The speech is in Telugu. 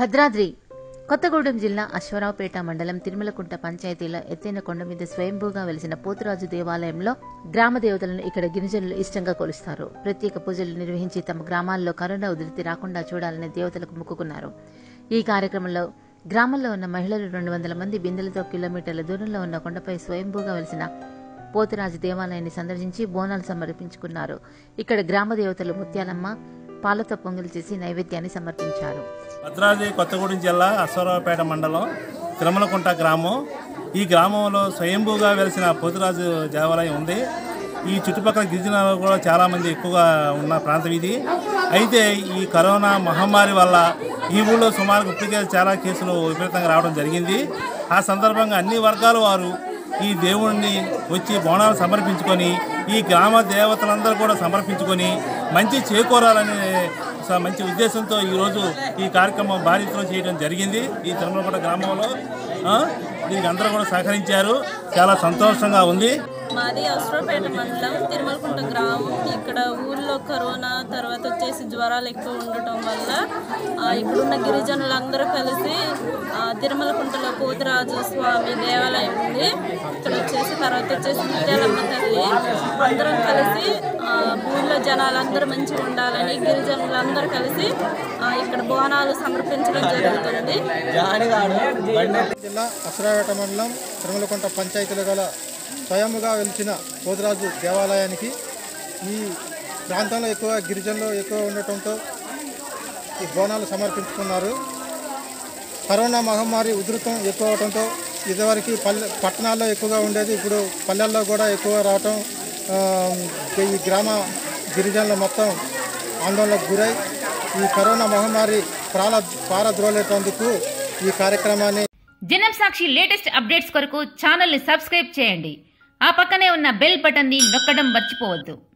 భద్రాద్రి కొత్తగూడెం జిల్లా అశ్వరావుపేట మండలం తిరుమలకుంట పంచాయతీలో ఎత్తైన కొండ మీద స్వయంభూగా వెలిసిన పోతురాజు దేవాలయంలో గ్రామ దేవతలను ఇక్కడ గిరిజనులు ఇష్టంగా కొలుస్తారు ప్రత్యేక పూజలు నిర్వహించి తమ గ్రామాల్లో కరోనా ఉధృతి రాకుండా చూడాలని దేవతలకు మొక్కుకున్నారు ఈ కార్యక్రమంలో గ్రామంలో ఉన్న మహిళలు రెండు వందల మంది బిందెలతో కిలోమీటర్ల దూరంలో ఉన్న కొండపై స్వయంభూగా వెలిసిన పోతురాజు దేవాలయాన్ని సందర్శించి బోనాలు సమర్పించుకున్నారు ఇక్కడ గ్రామ దేవతలు ముత్యాలమ్మ పాలతో పొంగలు చేసి నైవేద్యాన్ని సమర్పించారు భద్రాద్రి కొత్తగూడెం జిల్లా అశ్వరావుపేట మండలం తిరుమలకుంట గ్రామం ఈ గ్రామంలో స్వయంభూగా వెలిసిన పోతురాజు దేవాలయం ఉంది ఈ చుట్టుపక్కల గిరిజనులు కూడా చాలామంది ఎక్కువగా ఉన్న ప్రాంతం ఇది అయితే ఈ కరోనా మహమ్మారి వల్ల ఈ ఊళ్ళో సుమారు ఇప్పటికే చాలా కేసులు విపరీతంగా రావడం జరిగింది ఆ సందర్భంగా అన్ని వర్గాల వారు ఈ దేవుణ్ణి వచ్చి బోనాలు సమర్పించుకొని ఈ గ్రామ దేవతలందరూ కూడా సమర్పించుకొని మంచి చేకూరాలనే స- మంచి ఉద్దేశంతో ఈరోజు ఈ కార్యక్రమం భారీతో చేయడం జరిగింది ఈ తిరుమలకోట గ్రామంలో ఆ, దీనికి అందరూ కూడా సహకరించారు చాలా సంతోషంగా ఉంది మాది అశ్వపేట మండలం తిరుమలకుంట గ్రామం ఇక్కడ ఊళ్ళో కరోనా తర్వాత వచ్చేసి జ్వరాలు ఎక్కువ ఉండటం వల్ల ఆ, ఇక్కడున్న గిరిజనులందరూ కలిసి ఆ, తిరుమలకుంటలో పోతురాజు స్వామి దేవాలయం ఉంది ఇక్కడ వచ్చేసి తర్వాత వచ్చేసి ముత్యాలమ్మ తల్లి అందరం కలిసి ఆ, ఊళ్ళో జనాలందరూ మంచిగా ఉండాలని గిరిజనులందరూ కలిసి ఆ, ఇక్కడ బోనాలు సమర్పించడం జరుగుతుంది జిల్లా అసురావేట మండలం తిరుమలకుంట పంచాయతీలో గల స్వయముగా వెలిచిన పోతురాజు దేవాలయానికి ఈ ప్రాంతంలో ఎక్కువ గిరిజనులు ఎక్కువ ఉండటంతో ఈ బోనాలు సమర్పించుకున్నారు కరోనా మహమ్మారి ఉధృతం ఎక్కువ అవడంతో ఇదివరకు పల్లె పట్టణాల్లో ఎక్కువగా ఉండేది ఇప్పుడు పల్లెల్లో కూడా ఎక్కువ రావటం ఆ, ఈ గ్రామ గిరిజనులు మొత్తం ఆందోళనకు గురై ఈ కరోనా మహమ్మారి ప్రాల పారద్రోలేటందుకు ఈ కార్యక్రమాన్ని జనం సాక్షి లేటెస్ట్ అప్డేట్స్ కొరకు ఛానల్ని సబ్స్క్రైబ్ చేయండి ఆ పక్కనే ఉన్న బెల్ బటన్ని నొక్కడం మర్చిపోవద్దు